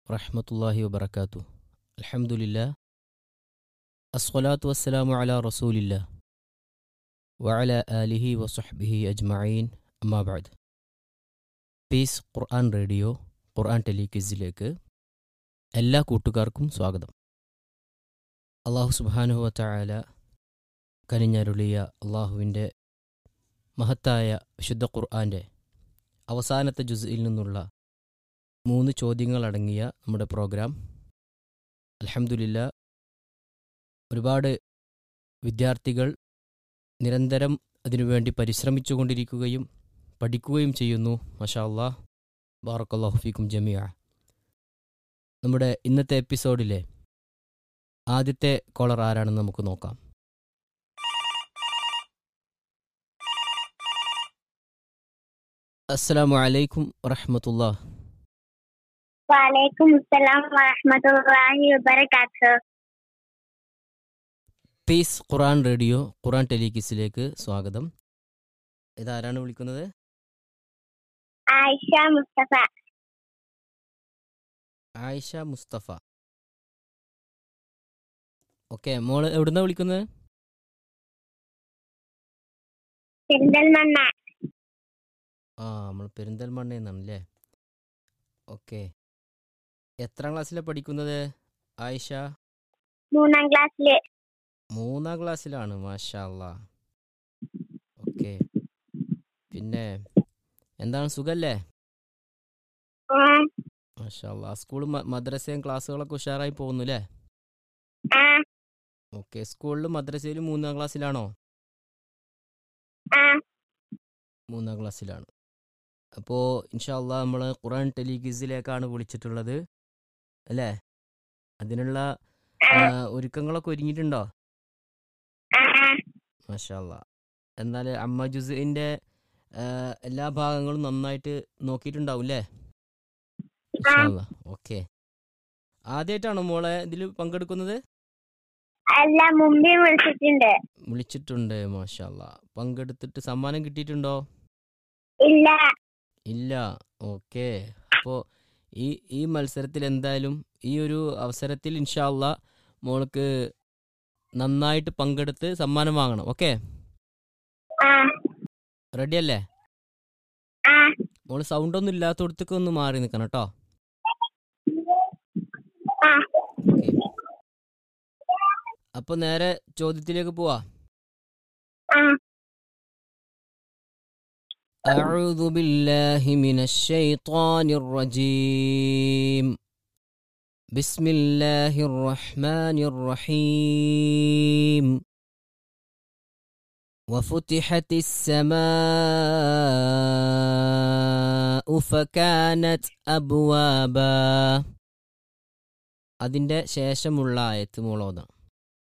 വറഹമത്തല്ലാഹി വബർക്കാത്തു അൽഹംദുലില്ലാ അസ്വലാത്തു വസ്സലാമു അലാ റസൂലില്ലാ വഅല ആലിഹി വസുഹ്ബിഹി അജ്മഈൻ അമ്മാബാദ് പീസ് ഖുർആൻ റേഡിയോ ഖുർആൻ ടെലിക്വിസിലേക്ക് എല്ലാ കൂട്ടുകാർക്കും സ്വാഗതം അള്ളാഹു സുബ്ഹാനഹു വതആല കനിഞ്ഞരുളിയ അള്ളാഹുവിൻ്റെ മഹത്തായ വിശുദ്ധ ഖുർആൻ്റെ അവസാനത്തെ ജുസ്ഇൽ നിന്നുള്ള മൂന്ന് ചോദ്യങ്ങളടങ്ങിയ നമ്മുടെ പ്രോഗ്രാം അലഹമുല്ല ഒരുപാട് വിദ്യാർത്ഥികൾ നിരന്തരം അതിനുവേണ്ടി പരിശ്രമിച്ചുകൊണ്ടിരിക്കുകയും പഠിക്കുകയും ചെയ്യുന്നു മഷാ അല്ലാ ബാറക്കല്ലാഹുഫിക്കും ജമിയ നമ്മുടെ ഇന്നത്തെ എപ്പിസോഡിലെ ആദ്യത്തെ കോളർ ആരാണെന്ന് നമുക്ക് നോക്കാം അസ്സലാമു അലൈക്കും വറഹമത്തുല്ലാ വലൈക്കും അസ്സലാം വറഹ്മത്തുള്ളാഹി വബറകാതുഹു പീസ് ഖുറാൻ റേഡിയോ ഖുറാൻ ടെലികിസിലേക്ക് സ്വാഗതം ഇതാരാണ് വിളിക്കുന്നത് ആയിഷ മുസ്തഫ ആയിഷ മുസ്തഫ ഓക്കെ മോള് എവിടുന്നാ വിളിക്കുന്നത് പെരിന്തൽമണ്ണ ആ നമ്മൾ പെരിന്തൽമണ്ണയിൽ നിന്നാണല്ലേ ഓക്കെ എത്രാം ക്ലാസ്സിലാണ് പഠിക്കുന്നത് ആയിഷ മൂന്നാം ക്ലാസ്സില് മൂന്നാം ക്ലാസ്സിലാണ് മാഷാ അല്ലാ ഓക്കെ പിന്നെ എന്താണ് സുഖല്ലേ ആ, മാഷാ അല്ലാ സ്കൂളും മദ്രസയും ക്ലാസ്സുകളൊക്കെ ഉഷാറായി പോകുന്നു അല്ലേ ആ, ഓക്കെ സ്കൂളിലും മദ്രസയിലും മൂന്നാം ക്ലാസ്സിലാണോ ആ, മൂന്നാം ക്ലാസ്സിലാണ് അപ്പോൾ ഇൻഷാല്ല നമ്മൾ ഖുറാൻ ടെലിഗിസിലേക്കാണ് വിളിച്ചിട്ടുള്ളത് അല്ലേ അതിനുള്ള ആ, ഒരുക്കങ്ങളൊക്കെ ഒരുങ്ങിയിട്ടുണ്ടോ ആ, മാഷാല്ല എന്നാൽ അമ്മ ജുസിൻ്റെ എല്ലാ ഭാഗങ്ങളും നന്നായിട്ട് നോക്കിയിട്ടുണ്ടാവും അല്ലേ ഇൻഷാല്ല ഓക്കെ ആദ്യമായിട്ടാണോ മോളെ ഇതിൽ പങ്കെടുക്കുന്നത് അല്ല മുമ്പേ വിളിച്ചിട്ടുണ്ട് വിളിച്ചിട്ടുണ്ട് മാഷാല്ല പങ്കെടുത്തിട്ട് സമ്മാനം കിട്ടിയിട്ടുണ്ടോ ഇല്ല ഇല്ല ഓക്കെ അപ്പോൾ ഈ ഈ മത്സരത്തിൽ എന്തായാലും ഈ ഒരു അവസരത്തിൽ ഇൻഷാല്ല മോൾക്ക് നന്നായിട്ട് പങ്കെടുത്ത് സമ്മാനം വാങ്ങണം ഓക്കെ ആ റെഡി അല്ലേ ആ മോള് സൗണ്ട് ഒന്നും ഇല്ലാത്തടത്തേക്ക് ഒന്ന് മാറി നിൽക്കണം കേട്ടോ ആ ഓക്കെ അപ്പോൾ നേരെ ചോദ്യത്തിലേക്ക് പോവാ ആ أعوذ بالله من الشيطان الرجيم بسم الله الرحمن الرحيم وفتحت السماء فكانت أبوابا അതിൻ്റെ ശേഷമുള്ള ആയത്ത് മോളോതാണ്